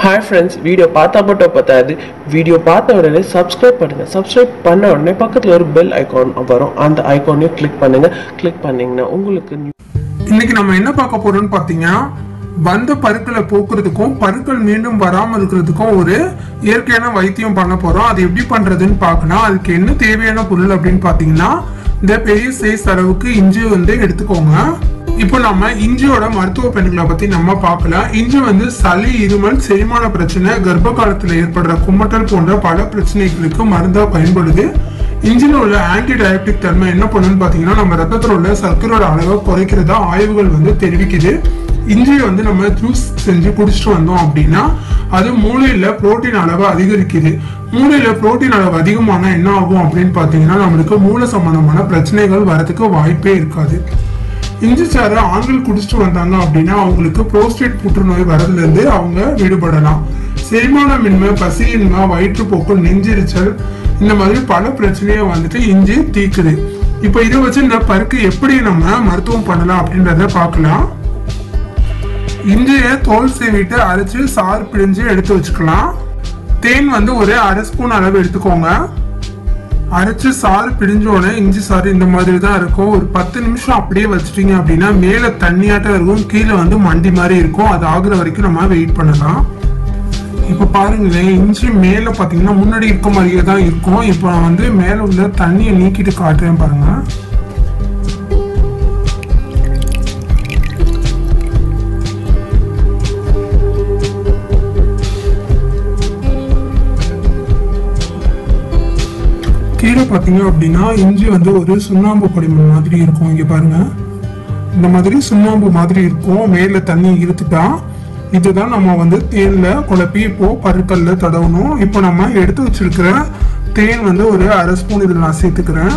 hi friends video பார்த்தா மட்டும் பத்தாது வீடியோ பார்த்த உடனே சப்ஸ்கிரைப் பண்ணுங்கள் சப்ஸ்கிரைப் பண்ண உடனே பக்கத்தில் ஒரு பெல் ஐகான் வரும் அந்த ஐகானையும் கிளிக் பண்ணுங்கள் கிளிக் பண்ணிங்கன்னா உங்களுக்கு new- இன்னைக்கு நம்ம என்ன பார்க்க போறோம்னு பார்த்தீங்கன்னா வந்த பருக்களை போக்குறதுக்கும் பருக்கள் மீண்டும் வராமல் இருக்கிறதுக்கும் ஒரு இயற்கையான வைத்தியம் பண்ண போறோம் அது எப்படி பண்றதுன்னு பார்க்கணும் அதுக்கு என்ன தேவையான பொருள் அப்படின்னு பார்த்தீங்கன்னா இந்த பெரிய சைஸ் அளவுக்கு இஞ்சி வந்து எடுத்துக்கோங்க இப்போ நம்ம இஞ்சியோட மருத்துவ பயன்களை பத்தி நம்ம பார்க்கலாம் இஞ்சி வந்து சளி இருமல் செரிமான பிரச்சனை கர்ப்ப காலத்துல ஏற்படுற குமட்டல் போன்ற பல பிரச்சனைகளுக்கு மருந்தா பயன்படுது இஞ்சில உள்ள ஆன்டி டயபெட்டிக் தன்மை என்ன பண்ணுன்னு பார்த்தீங்கன்னா நம்ம ரத்தத்தில் உள்ள சர்க்கரையோட அளவை குறைக்கிறதா ஆய்வுகள் வந்து தெரிவிக்குது இஞ்சியை வந்து நம்ம ஜூஸ் செஞ்சு குடிச்சிட்டு வந்தோம் அப்படின்னா அது மூளையில புரோட்டீன் அளவை அதிகரிக்குது மூளையில புரோட்டீன் அளவு அதிகமான என்ன ஆகும் அப்படின்னு பார்த்தீங்கன்னா நம்மளுக்கு மூளை சம்பந்தமான பிரச்சனைகள் வரதுக்கு வாய்ப்பே இருக்காது இஞ்சி சாறு ஆண்கள் குடிச்சிட்டு வந்தாங்க அப்படின்னா அவங்களுக்கு புரோஸ்டேட் புற்றுநோய் வரதுல இருந்து அவங்க விடுபடலாம் செரிமானமின்மை பசியின்மை வயிற்றுப்போக்கு நெஞ்செரிச்சல் இந்த மாதிரி பல பிரச்சனையை வந்துட்டு இஞ்சி தீக்குது இப்போ இதை வச்சு இந்த பருக்கு எப்படி நம்ம மருத்துவம் பண்ணலாம் அப்படின்றத பார்க்கலாம் இஞ்சியை தோல் சீவிட்டு அரைச்சு சாறு பிழிஞ்சு எடுத்து வச்சுக்கலாம் தேன் வந்து ஒரு அரை ஸ்பூன் அளவு எடுத்துக்கோங்க அரைச்சு சாறு பிடிஞ்ச உடனே இஞ்சி சாறு இந்த மாதிரி தான் இருக்கும் ஒரு பத்து நிமிஷம் அப்படியே வச்சிட்டீங்க அப்படின்னா மேலே தண்ணியாட்டம் இருக்கும் கீழே வந்து மண்டி மாதிரி இருக்கும் அது ஆகுற வரைக்கும் நம்ம வெயிட் பண்ணலாம் இப்போ பாருங்களேன் இஞ்சி மேலே பார்த்தீங்கன்னா முன்னாடி இருக்க மாதிரியே தான் இருக்கும் இப்போ நான் வந்து மேலே உள்ள தண்ணியை நீக்கிட்டு காட்டுறேன் பாருங்க கீழே பார்த்தீங்க அப்படின்னா இஞ்சி வந்து ஒரு சுண்ணாம்பு படிமம் மாதிரி இருக்கும் இங்க பாருங்க இந்த மாதிரி சுண்ணாம்பு மாதிரி இருக்கும் மேல தண்ணி இருத்துட்டா இதுதான் நம்ம வந்து தேன்ல குழப்பி இப்போ பருக்கல்ல தடவணும் இப்போ நம்ம எடுத்து வச்சிருக்கிற தேன் வந்து ஒரு அரை ஸ்பூன் இதில் நான் சேர்த்துக்கிறேன்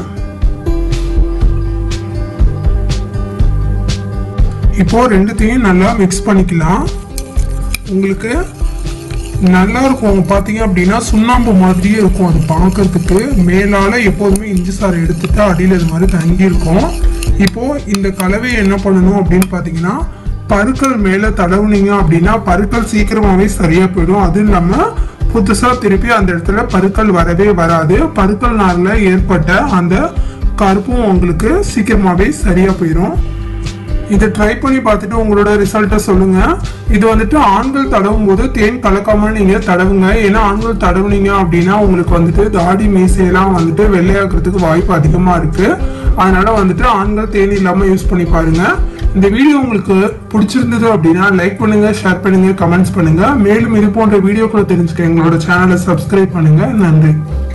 இப்போ ரெண்டுத்தையும் நல்லா மிக்ஸ் பண்ணிக்கலாம் உங்களுக்கு நல்லா இருக்கும் பார்த்தீங்க அப்படின்னா சுண்ணாம்பு மாதிரியே இருக்கும் அது பார்க்கறதுக்கு மேலால எப்போதுமே இஞ்சி சாறு எடுத்துட்டு அடியில் இது மாதிரி தங்கி இருக்கும் இப்போ இந்த கலவையை என்ன பண்ணணும் அப்படின்னு பார்த்தீங்கன்னா பருக்கள் மேலே தடவுனீங்க அப்படின்னா பருக்கள் சீக்கிரமாவே சரியா போயிடும் அது இல்லாமல் புதுசா திருப்பி அந்த இடத்துல பருக்கள் வரவே வராது பருக்கள் நாளில் ஏற்பட்ட அந்த கருப்பும் உங்களுக்கு சீக்கிரமாவே சரியா போயிடும் இதை ட்ரை பண்ணி பார்த்துட்டு உங்களோட ரிசல்ட்டை சொல்லுங்க இது வந்துட்டு ஆண்கள் தடவும் போது தேன் கலக்காம நீங்க தடவுங்க ஏன்னா ஆண்கள் தடவுனீங்க அப்படின்னா உங்களுக்கு வந்துட்டு தாடி மீசையெல்லாம் வந்துட்டு வெள்ளையாக்குறதுக்கு வாய்ப்பு அதிகமா இருக்கு அதனால வந்துட்டு ஆண்கள் தேன் இல்லாம யூஸ் பண்ணி பாருங்க இந்த வீடியோ உங்களுக்கு பிடிச்சிருந்தது அப்படின்னா லைக் பண்ணுங்க ஷேர் பண்ணுங்க கமெண்ட்ஸ் பண்ணுங்க மேலும் இது போன்ற வீடியோக்களை தெரிஞ்சுக்க எங்களோட சேனலை சப்ஸ்கிரைப் பண்ணுங்க நன்றி